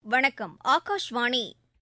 வணக்கம் ஆகாஷ்வாணி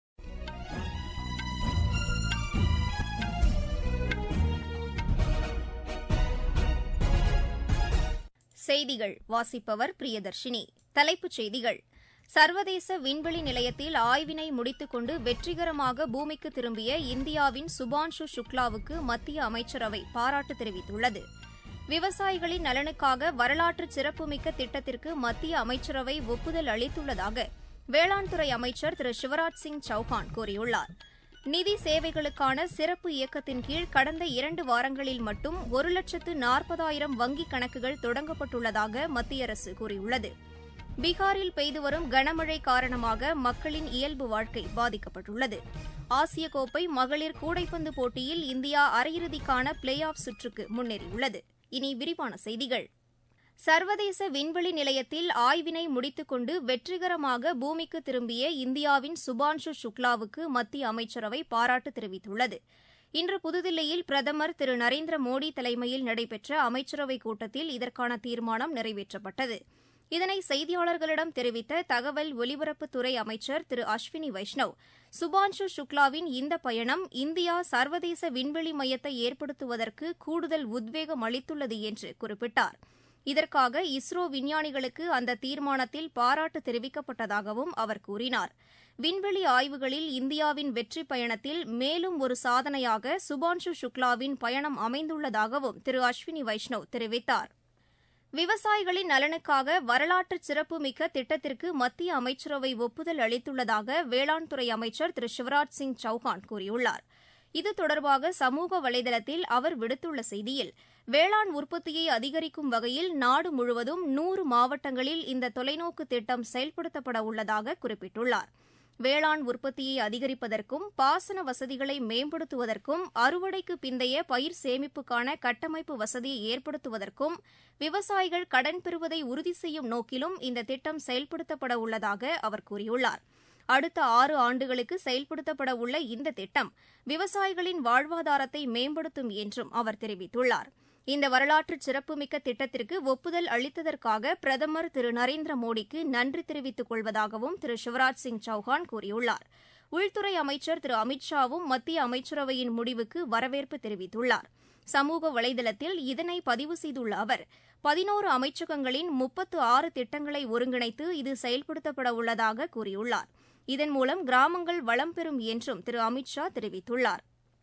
செய்திகள் வாசிப்பவர் பிரியதர்ஷினி தலைப்புச் செய்திகள் சர்வதேச விண்வெளி நிலையத்தில் ஆய்வினை முடித்துக் கொண்டு வெற்றிகரமாக பூமிக்கு திரும்பிய இந்தியாவின் சுபான்ஷு சுக்லாவுக்கு மத்திய அமைச்சரவை பாராட்டு தெரிவித்துள்ளது விவசாயிகளின் நலனுக்காக வரலாற்று சிறப்புமிக்க திட்டத்திற்கு மத்திய அமைச்சரவை ஒப்புதல் அளித்துள்ளதாக வேளாண் துறை அமைச்சர் திரு சிவராஜ் சிங் சௌஹான் கூறியுள்ளார் நிதி சேவைகளுக்கான சிறப்பு இயக்கத்தின் கீழ் கடந்த இரண்டு வாரங்களில் மட்டும் ஒரு லட்சத்து நாற்பதாயிரம் வங்கிக் கணக்குகள் தொடங்கப்பட்டுள்ளதாக மத்திய அரசு கூறியுள்ளது பீகாரில் பெய்து வரும் கனமழை காரணமாக மக்களின் இயல்பு வாழ்க்கை பாதிக்கப்பட்டுள்ளது ஆசிய கோப்பை மகளிர் கூடைப்பந்து போட்டியில் இந்தியா அரையிறுதிக்கான பிளே ஆஃப் சுற்றுக்கு முன்னேறியுள்ளது இனி விரிவான செய்திகள் சர்வதேச விண்வெளி நிலையத்தில் ஆய்வினை முடித்துக் கொண்டு வெற்றிகரமாக பூமிக்கு திரும்பிய இந்தியாவின் சுபான்ஷு சுக்லாவுக்கு மத்திய அமைச்சரவை பாராட்டு தெரிவித்துள்ளது இன்று புதுதில்லியில் பிரதமர் திரு நரேந்திர மோடி தலைமையில் நடைபெற்ற அமைச்சரவைக் கூட்டத்தில் இதற்கான தீர்மானம் நிறைவேற்றப்பட்டது இதனை செய்தியாளர்களிடம் தெரிவித்த தகவல் ஒலிபரப்புத்துறை அமைச்சர் திரு அஸ்வினி வைஷ்ணவ் சுபான்ஷு சுக்லாவின் இந்த பயணம் இந்தியா சர்வதேச விண்வெளி மையத்தை ஏற்படுத்துவதற்கு கூடுதல் உத்வேகம் அளித்துள்ளது என்று குறிப்பிட்டார் இதற்காக இஸ்ரோ விஞ்ஞானிகளுக்கு அந்த தீர்மானத்தில் பாராட்டு தெரிவிக்கப்பட்டதாகவும் அவர் கூறினார் விண்வெளி ஆய்வுகளில் இந்தியாவின் வெற்றி பயணத்தில் மேலும் ஒரு சாதனையாக சுபான்ஷு சுக்லாவின் பயணம் அமைந்துள்ளதாகவும் திரு அஸ்வினி வைஷ்ணவ் தெரிவித்தார் விவசாயிகளின் நலனுக்காக வரலாற்று சிறப்புமிக்க திட்டத்திற்கு மத்திய அமைச்சரவை ஒப்புதல் அளித்துள்ளதாக வேளாண் துறை அமைச்சர் திரு சிவராஜ் சிங் சௌஹான் கூறியுள்ளார் இது தொடர்பாக சமூக வலைதளத்தில் அவர் விடுத்துள்ள செய்தியில் வேளாண் உற்பத்தியை அதிகரிக்கும் வகையில் நாடு முழுவதும் நூறு மாவட்டங்களில் இந்த தொலைநோக்கு திட்டம் செயல்படுத்தப்பட உள்ளதாக குறிப்பிட்டுள்ளார் வேளாண் உற்பத்தியை அதிகரிப்பதற்கும் பாசன வசதிகளை மேம்படுத்துவதற்கும் அறுவடைக்கு பிந்தைய பயிர் சேமிப்புக்கான கட்டமைப்பு வசதியை ஏற்படுத்துவதற்கும் விவசாயிகள் கடன் பெறுவதை உறுதி செய்யும் நோக்கிலும் இந்த திட்டம் செயல்படுத்தப்பட உள்ளதாக அவர் கூறியுள்ளார் அடுத்த ஆறு ஆண்டுகளுக்கு செயல்படுத்தப்பட உள்ள இந்த திட்டம் விவசாயிகளின் வாழ்வாதாரத்தை மேம்படுத்தும் என்றும் அவர் தெரிவித்துள்ளார் இந்த வரலாற்று சிறப்புமிக்க திட்டத்திற்கு ஒப்புதல் அளித்ததற்காக பிரதமர் திரு நரேந்திர மோடிக்கு நன்றி தெரிவித்துக் கொள்வதாகவும் திரு சிவராஜ் சிங் சௌஹான் கூறியுள்ளார் உள்துறை அமைச்சர் திரு அமித் ஷாவும் மத்திய அமைச்சரவையின் முடிவுக்கு வரவேற்பு தெரிவித்துள்ளார் சமூக வலைதளத்தில் இதனை பதிவு செய்துள்ள அவர் பதினோரு அமைச்சகங்களின் முப்பத்து ஆறு திட்டங்களை ஒருங்கிணைத்து இது செயல்படுத்தப்பட உள்ளதாக கூறியுள்ளார் இதன் மூலம் கிராமங்கள் வளம் பெறும் என்றும் திரு அமித் ஷா தெரிவித்துள்ளார்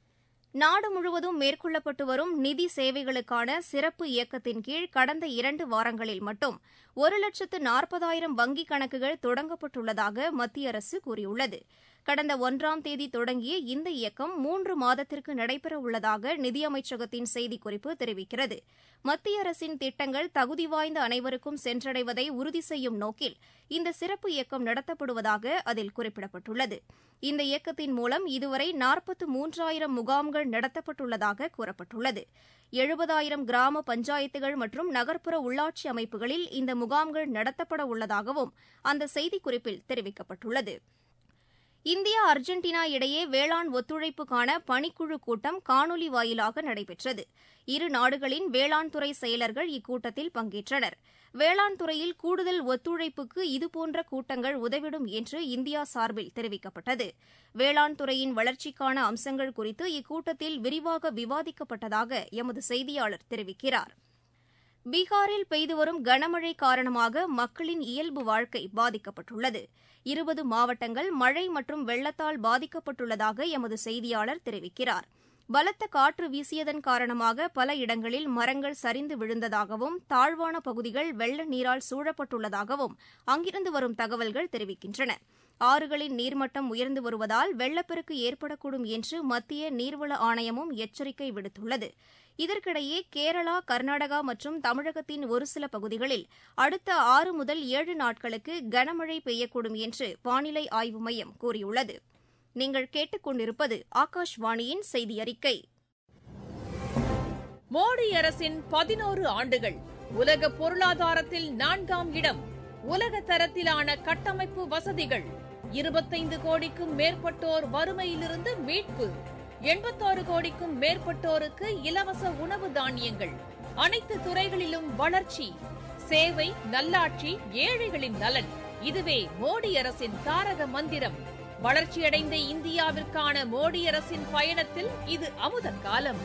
நாடு முழுவதும் மேற்கொள்ளப்பட்டு வரும் நிதி சேவைகளுக்கான சிறப்பு இயக்கத்தின் கீழ் கடந்த இரண்டு வாரங்களில் மட்டும் ஒரு லட்சத்து நாற்பதாயிரம் வங்கிக் கணக்குகள் தொடங்கப்பட்டுள்ளதாக மத்திய அரசு கூறியுள்ளது கடந்த ஒன்றாம் தேதி தொடங்கிய இந்த இயக்கம் மூன்று மாதத்திற்கு நடைபெறவுள்ளதாக நிதியமைச்சகத்தின் செய்திக்குறிப்பு தெரிவிக்கிறது மத்திய அரசின் திட்டங்கள் தகுதி வாய்ந்த அனைவருக்கும் சென்றடைவதை உறுதி செய்யும் நோக்கில் இந்த சிறப்பு இயக்கம் நடத்தப்படுவதாக அதில் குறிப்பிடப்பட்டுள்ளது இந்த இயக்கத்தின் மூலம் இதுவரை நாற்பத்து மூன்றாயிரம் முகாம்கள் நடத்தப்பட்டுள்ளதாக கூறப்பட்டுள்ளது எழுபதாயிரம் கிராம பஞ்சாயத்துகள் மற்றும் நகர்ப்புற உள்ளாட்சி அமைப்புகளில் இந்த முகாம்கள் நடத்தப்பட உள்ளதாகவும் அந்த செய்திக்குறிப்பில் தெரிவிக்கப்பட்டுள்ளது இந்தியா அர்ஜென்டினா இடையே வேளாண் ஒத்துழைப்புக்கான பணிக்குழு கூட்டம் காணொலி வாயிலாக நடைபெற்றது இரு நாடுகளின் வேளாண் துறை செயலர்கள் இக்கூட்டத்தில் பங்கேற்றனர் வேளாண் துறையில் கூடுதல் ஒத்துழைப்புக்கு இதுபோன்ற கூட்டங்கள் உதவிடும் என்று இந்தியா சார்பில் தெரிவிக்கப்பட்டது வேளாண் துறையின் வளர்ச்சிக்கான அம்சங்கள் குறித்து இக்கூட்டத்தில் விரிவாக விவாதிக்கப்பட்டதாக எமது செய்தியாளர் தெரிவிக்கிறார் பீகாரில் பெய்து வரும் கனமழை காரணமாக மக்களின் இயல்பு வாழ்க்கை பாதிக்கப்பட்டுள்ளது இருபது மாவட்டங்கள் மழை மற்றும் வெள்ளத்தால் பாதிக்கப்பட்டுள்ளதாக எமது செய்தியாளர் தெரிவிக்கிறார் பலத்த காற்று வீசியதன் காரணமாக பல இடங்களில் மரங்கள் சரிந்து விழுந்ததாகவும் தாழ்வான பகுதிகள் வெள்ள நீரால் சூழப்பட்டுள்ளதாகவும் அங்கிருந்து வரும் தகவல்கள் தெரிவிக்கின்றன ஆறுகளின் நீர்மட்டம் உயர்ந்து வருவதால் வெள்ளப்பெருக்கு ஏற்படக்கூடும் என்று மத்திய நீர்வள ஆணையமும் எச்சரிக்கை விடுத்துள்ளது இதற்கிடையே கேரளா கர்நாடகா மற்றும் தமிழகத்தின் ஒரு சில பகுதிகளில் அடுத்த ஆறு முதல் ஏழு நாட்களுக்கு கனமழை பெய்யக்கூடும் என்று வானிலை ஆய்வு மையம் கூறியுள்ளது நீங்கள் கேட்டுக்கொண்டிருப்பது ஆகாஷ்வாணியின் செய்தி அறிக்கை மோடி அரசின் பதினோரு ஆண்டுகள் உலக பொருளாதாரத்தில் நான்காம் இடம் உலக தரத்திலான கட்டமைப்பு வசதிகள் இருபத்தைந்து கோடிக்கும் மேற்பட்டோர் வறுமையிலிருந்து மீட்பு எண்பத்தாறு கோடிக்கும் மேற்பட்டோருக்கு இலவச உணவு தானியங்கள் அனைத்து துறைகளிலும் வளர்ச்சி சேவை நல்லாட்சி ஏழைகளின் நலன் இதுவே மோடி அரசின் தாரக மந்திரம் வளர்ச்சியடைந்த இந்தியாவிற்கான மோடி அரசின் பயணத்தில் இது அமுத காலம்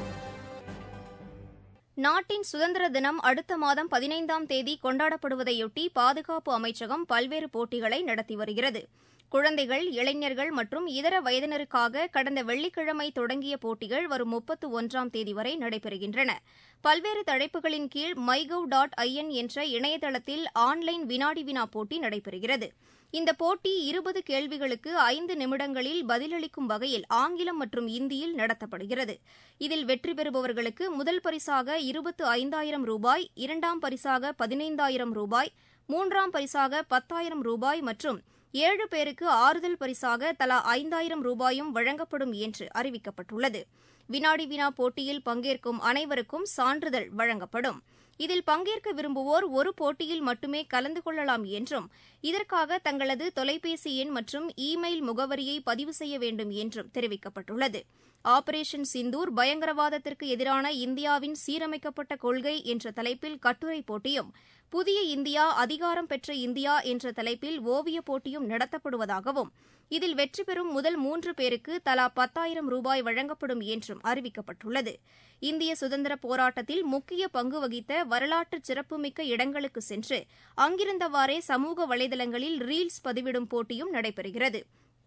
நாட்டின் சுதந்திர தினம் அடுத்த மாதம் பதினைந்தாம் தேதி கொண்டாடப்படுவதையொட்டி பாதுகாப்பு அமைச்சகம் பல்வேறு போட்டிகளை நடத்தி வருகிறது குழந்தைகள் இளைஞர்கள் மற்றும் இதர வயதினருக்காக கடந்த வெள்ளிக்கிழமை தொடங்கிய போட்டிகள் வரும் முப்பத்து ஒன்றாம் தேதி வரை நடைபெறுகின்றன பல்வேறு தலைப்புகளின் கீழ் மைகவ் டாட் ஐஎன் என்ற இணையதளத்தில் ஆன்லைன் வினாடி வினா போட்டி நடைபெறுகிறது இந்த போட்டி இருபது கேள்விகளுக்கு ஐந்து நிமிடங்களில் பதிலளிக்கும் வகையில் ஆங்கிலம் மற்றும் இந்தியில் நடத்தப்படுகிறது இதில் வெற்றி பெறுபவர்களுக்கு முதல் பரிசாக இருபத்து ஐந்தாயிரம் ரூபாய் இரண்டாம் பரிசாக பதினைந்தாயிரம் ரூபாய் மூன்றாம் பரிசாக பத்தாயிரம் ரூபாய் மற்றும் ஏழு பேருக்கு ஆறுதல் பரிசாக தலா ஐந்தாயிரம் ரூபாயும் வழங்கப்படும் என்று அறிவிக்கப்பட்டுள்ளது வினாடி வினா போட்டியில் பங்கேற்கும் அனைவருக்கும் சான்றிதழ் வழங்கப்படும் இதில் பங்கேற்க விரும்புவோர் ஒரு போட்டியில் மட்டுமே கலந்து கொள்ளலாம் என்றும் இதற்காக தங்களது தொலைபேசி எண் மற்றும் இ மெயில் முகவரியை பதிவு செய்ய வேண்டும் என்றும் தெரிவிக்கப்பட்டுள்ளது ஆபரேஷன் சிந்தூர் பயங்கரவாதத்திற்கு எதிரான இந்தியாவின் சீரமைக்கப்பட்ட கொள்கை என்ற தலைப்பில் கட்டுரை போட்டியும் புதிய இந்தியா அதிகாரம் பெற்ற இந்தியா என்ற தலைப்பில் ஓவியப் போட்டியும் நடத்தப்படுவதாகவும் இதில் வெற்றி பெறும் முதல் மூன்று பேருக்கு தலா பத்தாயிரம் ரூபாய் வழங்கப்படும் என்றும் அறிவிக்கப்பட்டுள்ளது இந்திய சுதந்திர போராட்டத்தில் முக்கிய பங்கு வகித்த வரலாற்று சிறப்புமிக்க இடங்களுக்கு சென்று அங்கிருந்தவாறே சமூக வலைதளங்களில் ரீல்ஸ் பதிவிடும் போட்டியும் நடைபெறுகிறது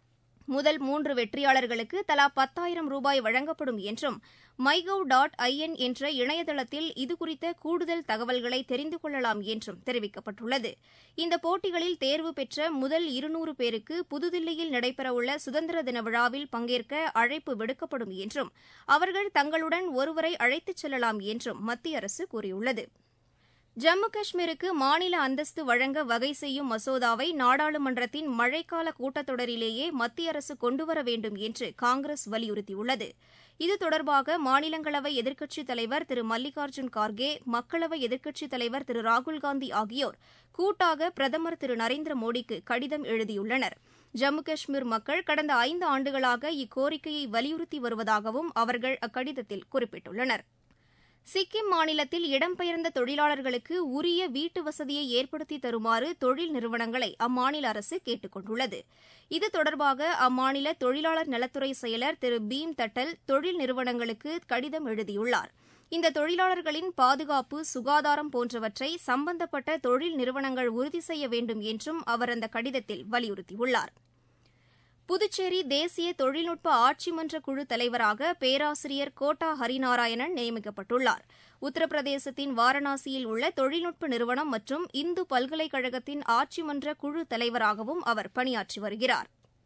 முதல் மூன்று வெற்றியாளர்களுக்கு தலா பத்தாயிரம் ரூபாய் வழங்கப்படும் என்றும் மைகவ் டாட் ஐஎன் என்ற இணையதளத்தில் இதுகுறித்த கூடுதல் தகவல்களை தெரிந்து கொள்ளலாம் என்றும் தெரிவிக்கப்பட்டுள்ளது இந்த போட்டிகளில் தேர்வு பெற்ற முதல் இருநூறு பேருக்கு புதுதில்லியில் நடைபெறவுள்ள சுதந்திர தின விழாவில் பங்கேற்க அழைப்பு விடுக்கப்படும் என்றும் அவர்கள் தங்களுடன் ஒருவரை அழைத்துச் செல்லலாம் என்றும் மத்திய அரசு கூறியுள்ளது ஜம்மு காஷ்மீருக்கு மாநில அந்தஸ்து வழங்க வகை செய்யும் மசோதாவை நாடாளுமன்றத்தின் மழைக்கால கூட்டத்தொடரிலேயே மத்திய அரசு கொண்டுவர வேண்டும் என்று காங்கிரஸ் வலியுறுத்தியுள்ளது இது தொடர்பாக மாநிலங்களவை எதிர்க்கட்சித் தலைவர் திரு மல்லிகார்ஜுன் கார்கே மக்களவை எதிர்க்கட்சித் தலைவர் திரு ராகுல்காந்தி ஆகியோர் கூட்டாக பிரதமர் திரு நரேந்திர மோடிக்கு கடிதம் எழுதியுள்ளனர் ஜம்மு காஷ்மீர் மக்கள் கடந்த ஐந்து ஆண்டுகளாக இக்கோரிக்கையை வலியுறுத்தி வருவதாகவும் அவர்கள் அக்கடிதத்தில் குறிப்பிட்டுள்ளனா் சிக்கிம் மாநிலத்தில் இடம்பெயர்ந்த தொழிலாளர்களுக்கு உரிய வீட்டு வசதியை ஏற்படுத்தி தருமாறு தொழில் நிறுவனங்களை அம்மாநில அரசு கேட்டுக் கொண்டுள்ளது இது தொடர்பாக அம்மாநில தொழிலாளர் நலத்துறை செயலர் திரு பீம் தட்டல் தொழில் நிறுவனங்களுக்கு கடிதம் எழுதியுள்ளார் இந்த தொழிலாளர்களின் பாதுகாப்பு சுகாதாரம் போன்றவற்றை சம்பந்தப்பட்ட தொழில் நிறுவனங்கள் உறுதி செய்ய வேண்டும் என்றும் அவர் அந்த கடிதத்தில் வலியுறுத்தியுள்ளார் புதுச்சேரி தேசிய தொழில்நுட்ப ஆட்சிமன்ற குழு தலைவராக பேராசிரியர் கோட்டா ஹரிநாராயணன் நியமிக்கப்பட்டுள்ளார் உத்தரப்பிரதேசத்தின் வாரணாசியில் உள்ள தொழில்நுட்ப நிறுவனம் மற்றும் இந்து பல்கலைக்கழகத்தின் ஆட்சிமன்ற குழு தலைவராகவும் அவர் பணியாற்றி வருகிறார்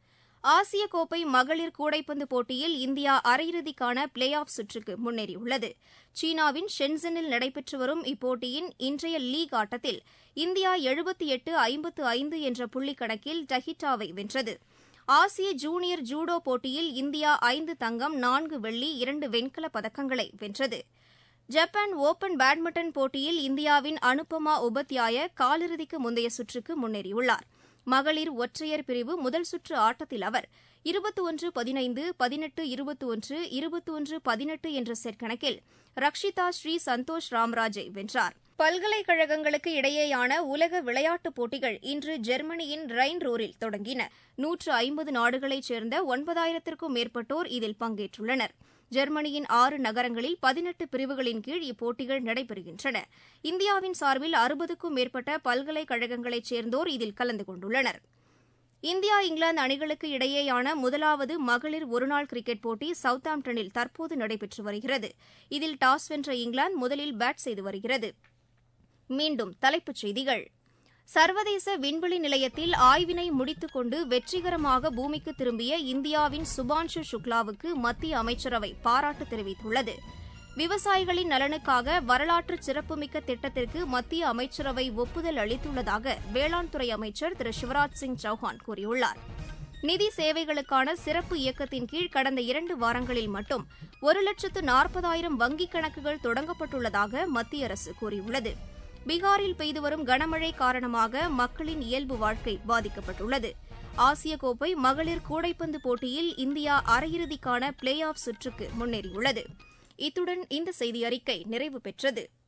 ஆசிய கோப்பை மகளிர் கூடைப்பந்து போட்டியில் இந்தியா அரையிறுதிக்கான பிளே ஆஃப் சுற்றுக்கு முன்னேறியுள்ளது சீனாவின் ஷென்சனில் நடைபெற்று வரும் இப்போட்டியின் இன்றைய லீக் ஆட்டத்தில் இந்தியா எழுபத்தி எட்டு ஐம்பத்து ஐந்து என்ற புள்ளிக் கணக்கில் டஹிட்டாவை வென்றது ஆசிய ஜூனியர் ஜூடோ போட்டியில் இந்தியா ஐந்து தங்கம் நான்கு வெள்ளி இரண்டு வெண்கலப் பதக்கங்களை வென்றது ஜப்பான் ஓபன் பேட்மிண்டன் போட்டியில் இந்தியாவின் அனுபமா உபத்யாய காலிறுதிக்கு முந்தைய சுற்றுக்கு முன்னேறியுள்ளார் மகளிர் ஒற்றையர் பிரிவு முதல் சுற்று ஆட்டத்தில் அவர் இருபத்தி ஒன்று பதினைந்து பதினெட்டு இருபத்தி ஒன்று இருபத்தி ஒன்று பதினெட்டு என்ற செட் கணக்கில் ரக்ஷிதா ஸ்ரீ சந்தோஷ் ராம்ராஜை வென்றார் பல்கலைக்கழகங்களுக்கு இடையேயான உலக விளையாட்டுப் போட்டிகள் இன்று ஜெர்மனியின் ரைன் ரோரில் தொடங்கின நூற்று ஐம்பது நாடுகளைச் சேர்ந்த ஒன்பதாயிரத்திற்கும் மேற்பட்டோர் இதில் பங்கேற்றுள்ளனர் ஜெர்மனியின் ஆறு நகரங்களில் பதினெட்டு பிரிவுகளின் கீழ் இப்போட்டிகள் நடைபெறுகின்றன இந்தியாவின் சார்பில் அறுபதுக்கும் மேற்பட்ட பல்கலைக்கழகங்களைச் சேர்ந்தோர் இதில் கலந்து கொண்டுள்ளனர் இந்தியா இங்கிலாந்து அணிகளுக்கு இடையேயான முதலாவது மகளிர் ஒருநாள் கிரிக்கெட் போட்டி சவுத்தாம்ப்டனில் தற்போது நடைபெற்று வருகிறது இதில் டாஸ் வென்ற இங்கிலாந்து முதலில் பேட் செய்து வருகிறது மீண்டும் தலைப்புச் செய்திகள் சர்வதேச விண்வெளி நிலையத்தில் ஆய்வினை முடித்துக் கொண்டு வெற்றிகரமாக பூமிக்கு திரும்பிய இந்தியாவின் சுபான்ஷு சுக்லாவுக்கு மத்திய அமைச்சரவை பாராட்டு தெரிவித்துள்ளது விவசாயிகளின் நலனுக்காக வரலாற்று சிறப்புமிக்க திட்டத்திற்கு மத்திய அமைச்சரவை ஒப்புதல் அளித்துள்ளதாக வேளாண் துறை அமைச்சர் திரு சிவராஜ் சிங் சௌஹான் கூறியுள்ளார் நிதி சேவைகளுக்கான சிறப்பு இயக்கத்தின் கீழ் கடந்த இரண்டு வாரங்களில் மட்டும் ஒரு லட்சத்து நாற்பதாயிரம் வங்கிக் கணக்குகள் தொடங்கப்பட்டுள்ளதாக மத்திய அரசு கூறியுள்ளது பீகாரில் பெய்து வரும் கனமழை காரணமாக மக்களின் இயல்பு வாழ்க்கை பாதிக்கப்பட்டுள்ளது ஆசிய கோப்பை மகளிர் கூடைப்பந்து போட்டியில் இந்தியா அரையிறுதிக்கான பிளே ஆஃப் சுற்றுக்கு முன்னேறியுள்ளது இத்துடன் இந்த செய்தி அறிக்கை நிறைவு பெற்றது